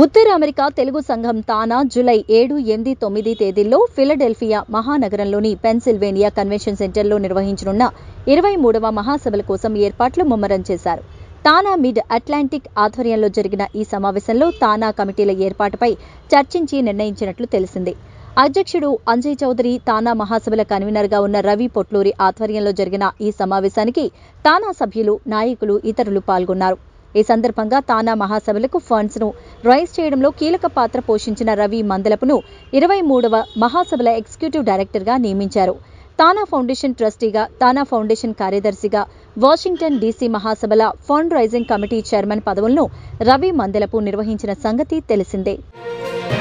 ఉత్తర America Telugu సంఘం తానా July ఏడు ఎనిమిది తొమ్మిది తేదీల్లో ఫిలడెల్ఫియా మహానగరంలోని పెన్సిల్వేనియా కన్వెన్షన్ సెంటర్లో నిర్వహించనున్న ఇరవై మూడవ మహాసభల కోసం ఏర్పాట్లు ముమ్మరం చేశారు తానా మిడ్ అట్లాంటిక్ ఆధ్వర్యంలో జరిగిన ఈ సమావేశంలో తానా కమిటీల ఏర్పాటుపై చర్చించి నిర్ణయించినట్లు తెలిసింది అధ్యక్షుడు అంజయ్ చౌదరి తానా మహాసభల కన్వీనర్గా ఉన్న రవి పొట్లూరి ఆధ్వర్యంలో జరిగిన ఈ సమావేశానికి తానా సభ్యులు నాయకులు ఇతరులు పాల్గొన్నారు ఈ సందర్భంగా తానా మహాసభలకు ఫండ్స్ ను రైజ్ చేయడంలో కీలక పాత్ర పోషించిన రవి మందలపును ఇరవై మూడవ మహాసభల ఎగ్జిక్యూటివ్ డైరెక్టర్గా నియమించారు తానా ఫౌండేషన్ ట్రస్టీగా తానా ఫౌండేషన్ కార్యదర్శిగా వాషింగ్టన్ డీసీ మహాసభల ఫండ్ రైజింగ్ కమిటీ చైర్మన్ పదవులను రవి మందలపు నిర్వహించిన సంగతి తెలిసిందే